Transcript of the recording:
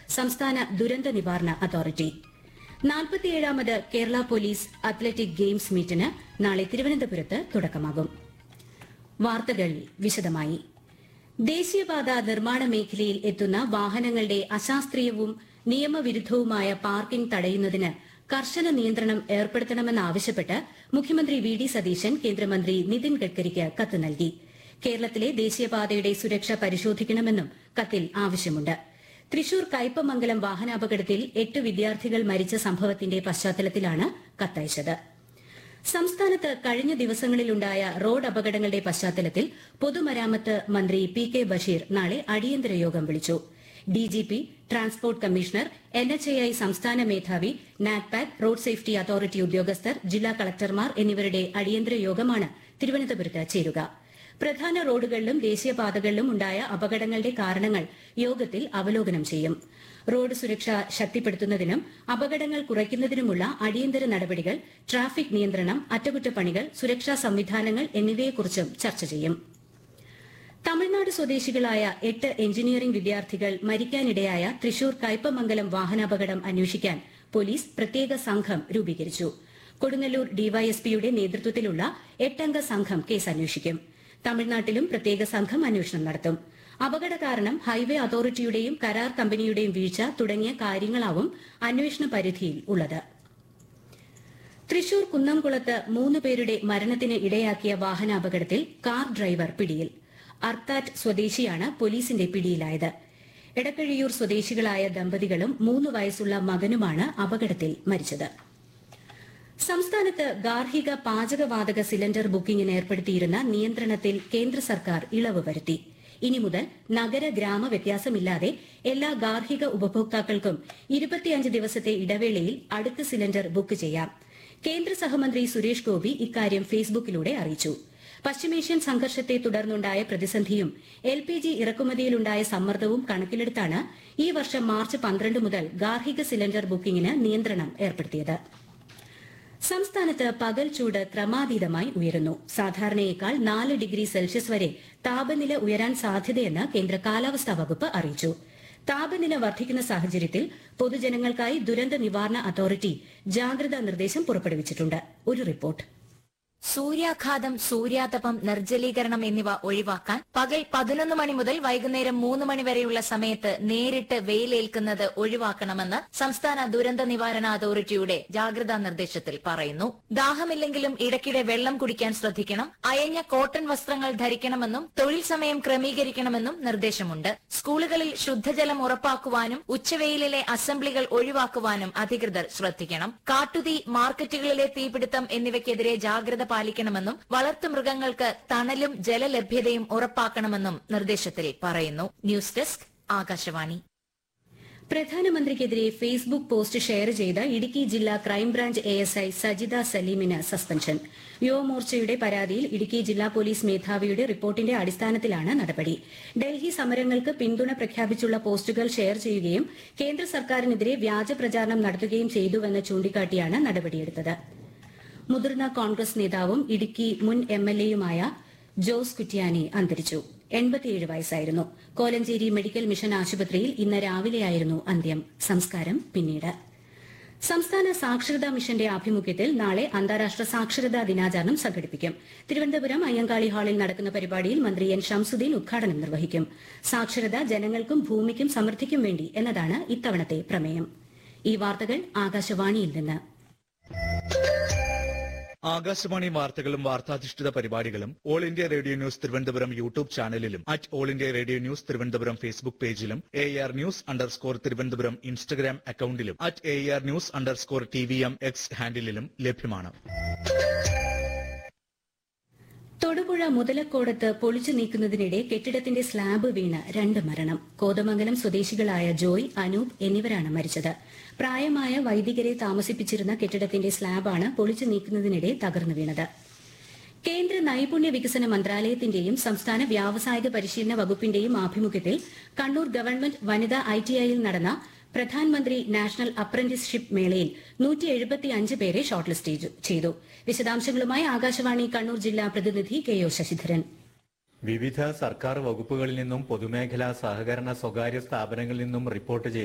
സംസ്ഥാന ദുരന്ത നിവാരണ അതോറിറ്റി നാൽപ്പത്തിയേഴാമത് കേരള പോലീസ് അത്ലറ്റിക് ഗെയിംസ് മീറ്റിന് നാളെ തിരുവനന്തപുരത്ത് തുടക്കമാകും വാർത്തകൾ വിശദമായി ദേശീയപാത നിർമ്മാണ മേഖലയിൽ എത്തുന്ന വാഹനങ്ങളുടെ അശാസ്ത്രീയവും നിയമവിരുദ്ധവുമായ പാർക്കിംഗ് തടയുന്നതിന് കർശന നിയന്ത്രണം ഏർപ്പെടുത്തണമെന്നാവശ്യപ്പെട്ട് മുഖ്യമന്ത്രി വി ഡി സതീശൻ കേന്ദ്രമന്ത്രി നിതിൻ ഗഡ്കരിക്ക് കത്ത് നൽകി കേരളത്തിലെ ദേശീയപാതയുടെ സുരക്ഷ പരിശോധിക്കണമെന്നും കത്തിൽ ആവശ്യമുണ്ട് തൃശൂർ കയ്പമംഗലം വാഹനാപകടത്തിൽ എട്ട് വിദ്യാർത്ഥികൾ മരിച്ച സംഭവത്തിന്റെ പശ്ചാത്തലത്തിലാണ് കത്തയച്ചത് സംസ്ഥാനത്ത് കഴിഞ്ഞ ദിവസങ്ങളിലുണ്ടായ റോഡ് അപകടങ്ങളുടെ പശ്ചാത്തലത്തിൽ പൊതുമരാമത്ത് മന്ത്രി പി കെ ബഷീർ നാളെ അടിയന്തര യോഗം വിളിച്ചു DGP transport commissioner N H A I സംസ്ഥാന മേധാവി നാറ്റ്പാക് റോഡ് സേഫ്റ്റി അതോറിറ്റി ഉദ്യോഗസ്ഥർ ജില്ലാ കളക്ടർമാർ എന്നിവരുടെ അടിയന്തര യോഗമാണ് തിരുവനന്തപുരത്ത് ചേരുക പ്രധാന റോഡുകളിലും ദേശീയപാതകളിലും ഉണ്ടായ അപകടങ്ങളുടെ കാരണങ്ങൾ യോഗത്തിൽ അവലോകനം ചെയ്യും റോഡ് സുരക്ഷ ശക്തിപ്പെടുത്തുന്നതിനും അപകടങ്ങൾ കുറയ്ക്കുന്നതിനുമുള്ള അടിയന്തര നടപടികൾ ട്രാഫിക് നിയന്ത്രണം അറ്റകുറ്റപ്പണികൾ സുരക്ഷാ സംവിധാനങ്ങൾ എന്നിവയെക്കുറിച്ചും ചർച്ച ചെയ്യും തമിഴ്നാട് സ്വദേശികളായ എട്ട് എഞ്ചിനീയറിംഗ് വിദ്യാർത്ഥികൾ മരിക്കാനിടയായ തൃശൂർ കയ്പമംഗലം വാഹനാപകടം അന്വേഷിക്കാൻ പോലീസ് പ്രത്യേക സംഘം രൂപീകരിച്ചു കൊടുങ്ങല്ലൂർ ഡിവൈഎസ്പിയുടെ നേതൃത്വത്തിലുള്ള എട്ടംഗ സംഘം കേസ് അന്വേഷിക്കും തമിഴ്നാട്ടിലും പ്രത്യേക സംഘം അന്വേഷണം നടത്തും അപകട കാരണം ഹൈവേ അതോറിറ്റിയുടെയും കരാർ കമ്പനിയുടെയും വീഴ്ച തുടങ്ങിയ കാര്യങ്ങളാവും അന്വേഷണ പരിധിയിൽ ഉള്ളത് തൃശൂർ കുന്നംകുളത്ത് മൂന്ന് പേരുടെ മരണത്തിന് ഇടയാക്കിയ വാഹനാപകടത്തിൽ കാർ ഡ്രൈവർ പിടിയിൽ അർത്താറ്റ് സ്വദേശിയാണ് പോലീസിന്റെ പിടിയിലായത് എടക്കഴിയൂർ സ്വദേശികളായ ദമ്പതികളും മൂന്ന് വയസ്സുള്ള മകനുമാണ് അപകടത്തിൽ മരിച്ചത് സംസ്ഥാനത്ത് ഗാർഹിക പാചകവാതക സിലിണ്ടർ ബുക്കിംഗിന് ഏർപ്പെടുത്തിയിരുന്ന നിയന്ത്രണത്തിൽ കേന്ദ്ര സർക്കാർ ഇളവ് വരുത്തി ഇനി മുതൽ നഗര ഗ്രാമ വ്യത്യാസമില്ലാതെ എല്ലാ ഗാർഹിക ഉപഭോക്താക്കൾക്കും ഇരുപത്തിയഞ്ച് ദിവസത്തെ ഇടവേളയിൽ അടുത്ത സിലിണ്ടർ ബുക്ക് ചെയ്യാം കേന്ദ്ര സഹമന്ത്രി സുരേഷ് ഗോപി ഇക്കാര്യം ഫേസ്ബുക്കിലൂടെ അറിയിച്ചു പശ്ചിമേഷ്യൻ സംഘർഷത്തെ തുടർന്നുണ്ടായ പ്രതിസന്ധിയും എൽ പി ജി ഇറക്കുമതിയിലുണ്ടായ സമ്മർദ്ദവും കണക്കിലെടുത്താണ് ഈ വർഷം മാർച്ച് പന്ത്രണ്ട് മുതൽ ഗാർഹിക സിലിണ്ടർ ബുക്കിംഗിന് നിയന്ത്രണം ഏർപ്പെടുത്തിയത് സംസ്ഥാനത്ത് പകൽ ചൂട് ക്രമാതീതമായി ഉയരുന്നു സാധാരണയേക്കാൾ നാല് ഡിഗ്രി സെൽഷ്യസ് വരെ താപനില ഉയരാൻ സാധ്യതയെന്ന് കേന്ദ്ര കാലാവസ്ഥാ വകുപ്പ് അറിയിച്ചു താപനില വർദ്ധിക്കുന്ന സാഹചര്യത്തിൽ പൊതുജനങ്ങൾക്കായി ദുരന്ത നിവാരണ അതോറിറ്റി ജാഗ്രതാ നിർദ്ദേശം പുറപ്പെടുവിച്ചിട്ടുണ്ട് ഒരു റിപ്പോർട്ട് സൂര്യാഘാതം സൂര്യാതപം നിർജ്ജലീകരണം എന്നിവ ഒഴിവാക്കാൻ പകൽ പതിനൊന്ന് മണി മുതൽ വൈകുന്നേരം മൂന്ന് മണി വരെയുള്ള സമയത്ത് നേരിട്ട് വെയിലേൽക്കുന്നത് ഒഴിവാക്കണമെന്ന് സംസ്ഥാന ദുരന്ത നിവാരണ അതോറിറ്റിയുടെ ജാഗ്രതാ നിർദ്ദേശത്തിൽ പറയുന്നു ദാഹമില്ലെങ്കിലും ഇടയ്ക്കിടെ വെള്ളം കുടിക്കാൻ ശ്രദ്ധിക്കണം അയഞ്ഞ കോട്ടൺ വസ്ത്രങ്ങൾ ധരിക്കണമെന്നും തൊഴിൽ സമയം ക്രമീകരിക്കണമെന്നും നിർദ്ദേശമുണ്ട് സ്കൂളുകളിൽ ശുദ്ധജലം ഉറപ്പാക്കുവാനും ഉച്ചവെയിലിലെ അസംബ്ലികൾ ഒഴിവാക്കുവാനും അധികൃതർ ശ്രദ്ധിക്കണം കാട്ടുതീ മാർക്കറ്റുകളിലെ തീപിടുത്തം എന്നിവയ്ക്കെതിരെ ജാഗ്രത പാലിക്കണമെന്നും വളർത്തുമൃഗങ്ങൾക്ക് തണലും ജലലഭ്യതയും ഉറപ്പാക്കണമെന്നും നിർദ്ദേശത്തിൽ പറയുന്നു ന്യൂസ് ഡെസ്ക് ആകാശവാണി പ്രധാനമന്ത്രിക്കെതിരെ ഫേസ്ബുക്ക് പോസ്റ്റ് ഷെയർ ചെയ്ത ഇടുക്കി ജില്ലാ ക്രൈംബ്രാഞ്ച് എഎസ്ഐ സജിത സലീമിന് സസ്പെൻഷൻ യുവമോർച്ചയുടെ പരാതിയിൽ ഇടുക്കി ജില്ലാ പോലീസ് മേധാവിയുടെ റിപ്പോർട്ടിന്റെ അടിസ്ഥാനത്തിലാണ് നടപടി ഡൽഹി സമരങ്ങൾക്ക് പിന്തുണ പ്രഖ്യാപിച്ചുള്ള പോസ്റ്റുകൾ ഷെയർ ചെയ്യുകയും കേന്ദ്ര സർക്കാരിനെതിരെ വ്യാജ പ്രചാരണം നടത്തുകയും ചെയ്തുവെന്ന് ചൂണ്ടിക്കാട്ടിയാണ് നടപടിയെടുത്തത് മുതിർന്ന കോൺഗ്രസ് നേതാവും ഇടുക്കി മുൻ എംഎൽഎയുമായ ജോസ് കുറ്റ്യാനി അന്തരിച്ചു എൺപത്തിയേഴ് വയസ്സായിരുന്നു കോലഞ്ചേരി മെഡിക്കൽ മിഷൻ ആശുപത്രിയിൽ ഇന്ന് രാവിലെയായിരുന്നു അന്ത്യം സംസ്കാരം പിന്നീട് സംസ്ഥാന സാക്ഷരതാ മിഷന്റെ ആഭിമുഖ്യത്തിൽ നാളെ അന്താരാഷ്ട്ര സാക്ഷരതാ ദിനാചരണം സംഘടിപ്പിക്കും തിരുവനന്തപുരം അയ്യങ്കാളി ഹാളിൽ നടക്കുന്ന പരിപാടിയിൽ മന്ത്രി എൻ ഷംസുദ്ദീൻ ഉദ്ഘാടനം നിർവഹിക്കും സാക്ഷരത ജനങ്ങൾക്കും ഭൂമിക്കും സമൃദ്ധിക്കും വേണ്ടി എന്നതാണ് ഇത്തവണത്തെ പ്രമേയം ഈ വാർത്തകൾ ആകാശവാണിയിൽ നിന്ന് ആകാശവാണി വാർത്തകളും വാർത്താധിഷ്ഠിത പരിപാടികളും All India Radio news Thiruvananthapuram YouTube ചാനലിലും at All India Radio news Thiruvananthapuram Facebook പേജിലും A R news underscore Thiruvananthapuram Instagram അക്കൌണ്ടിലും at A R news underscore T V M X ഹാൻഡിലും ലഭ്യമാണ് തൊടുപുഴ മുതലക്കോടത്ത് പൊളിച്ചു നീക്കുന്നതിനിടെ കെട്ടിടത്തിന്റെ സ്ലാബ് വീണ് രണ്ട് മരണം കോതമംഗലം സ്വദേശികളായ ജോയ് അനൂപ് എന്നിവരാണ് മരിച്ചത് പ്രായമായ വൈദികരെ താമസിപ്പിച്ചിരുന്ന കെട്ടിടത്തിന്റെ സ്ലാബാണ് പൊളിച്ചു നീക്കുന്നതിനിടെ തകർന്നു വീണത് കേന്ദ്ര നൈപുണ്യ വികസന മന്ത്രാലയത്തിന്റെയും സംസ്ഥാന വ്യാവസായിക പരിശീലന വകുപ്പിന്റെയും ആഭിമുഖ്യത്തിൽ കണ്ണൂർ ഗവൺമെന്റ് വനിതാ ഐടിഐയിൽ നടന്ന പ്രധാനമന്ത്രി നാഷണൽ അപ്രന്റീസ്ഷിപ്പ് മേളയിൽ നൂറ്റി എഴുപത്തിയഞ്ച് പേരെ ഷോർട്ട് ലിസ്റ്റ് ചെയ്തു വിശദാംശങ്ങളുമായി ആകാശവാണി കണ്ണൂർ ജില്ലാ പ്രതിനിധി കെ ഒ ശശിധരൻ വിവിധ സർക്കാർ വകുപ്പുകളിൽ നിന്നും പൊതുമേഖലാ സഹകരണ സ്വകാര്യ സ്ഥാപനങ്ങളിൽ നിന്നും റിപ്പോർട്ട് ചെയ്ത